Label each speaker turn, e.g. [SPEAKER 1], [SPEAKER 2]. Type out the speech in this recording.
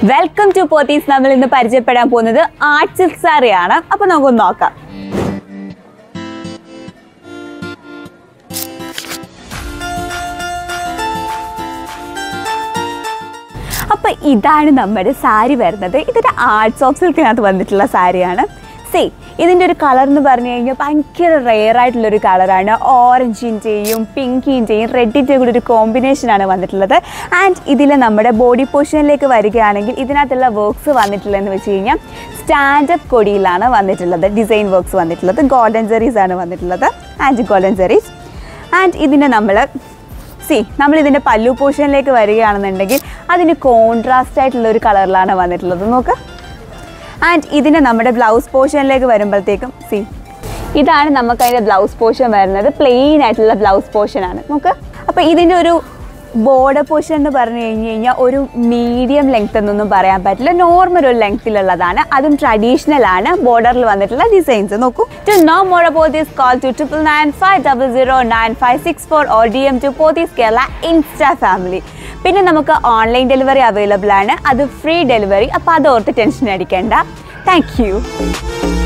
[SPEAKER 1] welcome to Pothys നമ്മൾ ഇന്ന് പരിചയപ്പെടാൻ പോകുന്നത് ആർട്ട് സിൽക്ക് സാരിയാണ് അപ്പൊ നമുക്കൊന്ന് നോക്കാം അപ്പൊ ഇതാണ് നമ്മുടെ സാരി വരുന്നത് ഇതൊരു ആർട്സ് ഓഫ് സിൽക്കിനകത്ത് വന്നിട്ടുള്ള സാരിയാണ് സേ ഇതിൻ്റെ ഒരു കളർ എന്ന് പറഞ്ഞു കഴിഞ്ഞാൽ ഭയങ്കര റെയർ ആയിട്ടുള്ളൊരു കളറാണ് ഓറഞ്ചിൻ്റെയും പിങ്കിൻ്റെയും റെഡിൻ്റെയും കൂടി ഒരു കോമ്പിനേഷനാണ് വന്നിട്ടുള്ളത് ആൻഡ് ഇതിൽ നമ്മുടെ ബോഡി പൊസിഷനിലേക്ക് വരികയാണെങ്കിൽ ഇതിനകത്തുള്ള വർക്ക്സ് വന്നിട്ടുള്ളതെന്ന് വെച്ച് കഴിഞ്ഞാൽ സ്റ്റാൻഡപ്പ് കൊടിയിലാണ് വന്നിട്ടുള്ളത് ഡിസൈൻ വർക്ക്സ് വന്നിട്ടുള്ളത് ഗോൾഡൻ ജെറീസ് ആണ് വന്നിട്ടുള്ളത് ആൻഡ് ഗോൾഡൻ ജെറീസ് ആൻഡ് ഇതിനെ നമ്മൾ സി നമ്മൾ ഇതിൻ്റെ പല്ലു പോർഷനിലേക്ക് വരികയാണെന്നുണ്ടെങ്കിൽ അതിന് കോൺട്രാസ്റ്റ് ആയിട്ടുള്ള ഒരു കളറിലാണ് വന്നിട്ടുള്ളത് നോക്ക് ആൻഡ് ഇതിന് നമ്മുടെ ബ്ലൗസ് പോർഷനിലേക്ക് വരുമ്പോഴത്തേക്കും സി ഇതാണ് നമുക്ക് അതിൻ്റെ ബ്ലൗസ് പോർഷൻ വരുന്നത് പ്ലെയിൻ ആയിട്ടുള്ള ബ്ലൗസ് പോർഷൻ ആണ് നോക്ക് അപ്പോൾ ഇതിൻ്റെ ഒരു ബോർഡർ പോർഷൻ എന്ന് പറഞ്ഞു കഴിഞ്ഞ് കഴിഞ്ഞാൽ ഒരു മീഡിയം ലെങ്ത് എന്നൊന്നും പറയാൻ പറ്റില്ല നോർമൽ ഒരു ലെങ്ത്തിലുള്ളതാണ് അതും ട്രഡീഷണൽ ആണ് ബോർഡറിൽ വന്നിട്ടുള്ള ഡിസൈൻസ് നോക്കൂ to know more about this call to triple nine five double zero nine five six four or D M to Pothys Kerala insta family പിന്നെ നമുക്ക് ഓൺലൈൻ ഡെലിവറി അവൈലബിൾ ആണ് അത് ഫ്രീ ഡെലിവറി അപ്പോൾ അത് ഓർത്ത് ടെൻഷൻ അടിക്കേണ്ട താങ്ക് യു